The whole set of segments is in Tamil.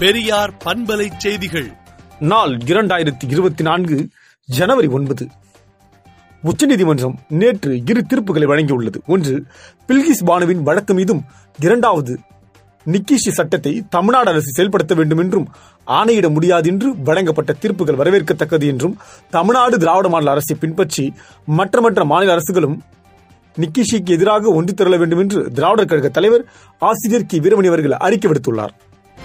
பெரியார் பண்பலை செய்திகள் நாள் இரண்டாயிரத்தி இருபத்தி நான்கு ஜனவரி ஒன்பது உச்சநீதிமன்றம் நேற்று இரு தீர்ப்புகளை வழங்கியுள்ளது ஒன்று பில்கிஸ் பானுவின் வழக்கு மீதும் இரண்டாவது நிக்கிஷி சட்டத்தை தமிழ்நாடு அரசு செயல்படுத்த வேண்டும் என்றும் ஆணையிட முடியாது என்று வழங்கப்பட்ட தீர்ப்புகள் வரவேற்கத்தக்கது என்றும் தமிழ்நாடு திராவிட மாநில அரசை பின்பற்றி மற்ற மற்ற மாநில அரசுகளும் நிக்கிஷிக்கு எதிராக ஒன்று திரள வேண்டும் என்று திராவிடர் கழக தலைவர் ஆசிரியர் கி வீரமணி அவர்கள் அறிக்கை விடுத்துள்ளார்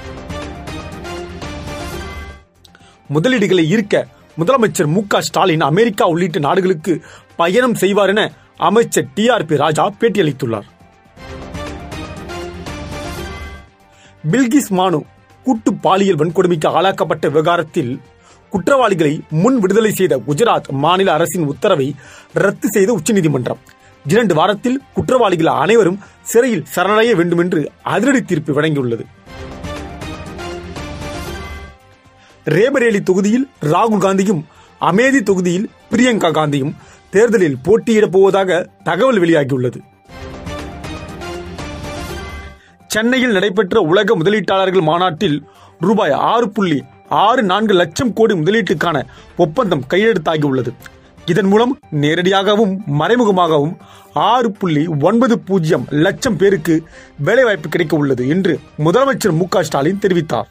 முதலீடுகளை ஈர்க்க முதலமைச்சர் மு க ஸ்டாலின் அமெரிக்கா உள்ளிட்ட நாடுகளுக்கு பயணம் செய்வார் என அமைச்சர் டி ஆர் பி ராஜா பேட்டியளித்துள்ளார் பில்கிஸ் மானு கூட்டு பாலியல் வன்கொடுமைக்கு ஆளாக்கப்பட்ட விவகாரத்தில் குற்றவாளிகளை முன் விடுதலை செய்த குஜராத் மாநில அரசின் உத்தரவை ரத்து செய்த உச்சநீதிமன்றம் இரண்டு வாரத்தில் குற்றவாளிகள் அனைவரும் சிறையில் சரணடைய வேண்டும் என்று அதிரடி தீர்ப்பு வழங்கியுள்ளது ரேபரேலி தொகுதியில் ராகுல் காந்தியும் அமேதி தொகுதியில் பிரியங்கா காந்தியும் தேர்தலில் போட்டியிடப் போவதாக தகவல் வெளியாகியுள்ளது சென்னையில் நடைபெற்ற உலக முதலீட்டாளர்கள் மாநாட்டில் ரூபாய் ஆறு புள்ளி ஆறு நான்கு லட்சம் கோடி முதலீட்டுக்கான ஒப்பந்தம் கையெழுத்தாகியுள்ளது இதன் மூலம் நேரடியாகவும் மறைமுகமாகவும் ஆறு புள்ளி ஒன்பது பூஜ்ஜியம் லட்சம் பேருக்கு வேலைவாய்ப்பு கிடைக்க உள்ளது என்று முதலமைச்சர் மு க ஸ்டாலின் தெரிவித்தார்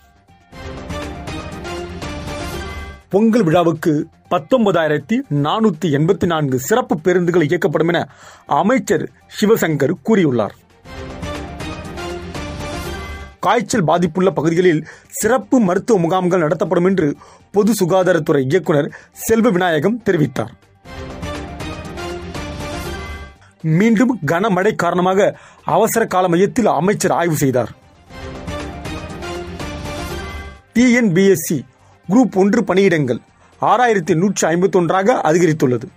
பொங்கல் விழாவுக்கு பத்தொன்பதாயிரத்தி நானூத்தி எண்பத்தி நான்கு சிறப்பு பேருந்துகள் இயக்கப்படும் என அமைச்சர் சிவசங்கர் கூறியுள்ளார் காய்ச்சல் பாதிப்புள்ள பகுதிகளில் சிறப்பு மருத்துவ முகாம்கள் நடத்தப்படும் என்று பொது சுகாதாரத்துறை இயக்குனர் செல்வ விநாயகம் தெரிவித்தார் மீண்டும் கனமழை காரணமாக அவசர கால மையத்தில் அமைச்சர் ஆய்வு செய்தார் டிஎன்பிஎஸ்சி குரூப் ஒன்று பணியிடங்கள் ஆறாயிரத்தி நூற்றி ஐம்பத்தி ஒன்றாக அதிகரித்துள்ளது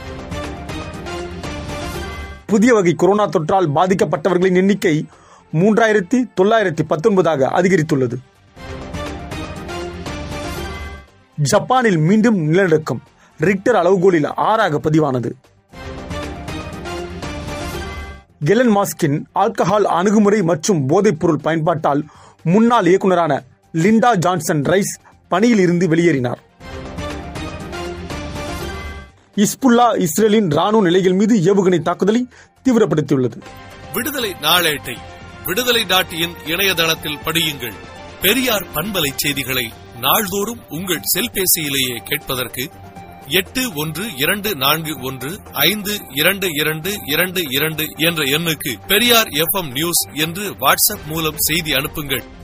புதிய வகை கொரோனா தொற்றால் பாதிக்கப்பட்டவர்களின் எண்ணிக்கை மூன்றாயிரத்தி தொள்ளாயிரத்தி பத்தொன்பதாக அதிகரித்துள்ளது ஜப்பானில் மீண்டும் நிலநடுக்கம் ரிக்டர் அளவுகோலில் ஆறாக பதிவானது கெலன் மாஸ்கின் ஆல்கஹால் அணுகுமுறை மற்றும் போதைப்பொருள் பயன்பாட்டால் முன்னாள் இயக்குநரான லிண்டா ஜான்சன் ரைஸ் பணியில் இருந்து வெளியேறினார் இஸ்புல்லா இஸ்ரேலின் ராணுவ நிலைகள் மீது ஏவுகணை தாக்குதலை தீவிரப்படுத்தியுள்ளது விடுதலை நாளேட்டை விடுதலை டாட் இன் இணையதளத்தில் படியுங்கள் பெரியார் பண்பலை செய்திகளை நாள்தோறும் உங்கள் செல்பேசியிலேயே கேட்பதற்கு எட்டு ஒன்று இரண்டு நான்கு ஒன்று ஐந்து இரண்டு இரண்டு இரண்டு இரண்டு என்ற எண்ணுக்கு பெரியார் எஃப்எம் நியூஸ் என்று வாட்ஸ்அப் மூலம் செய்தி அனுப்புங்கள்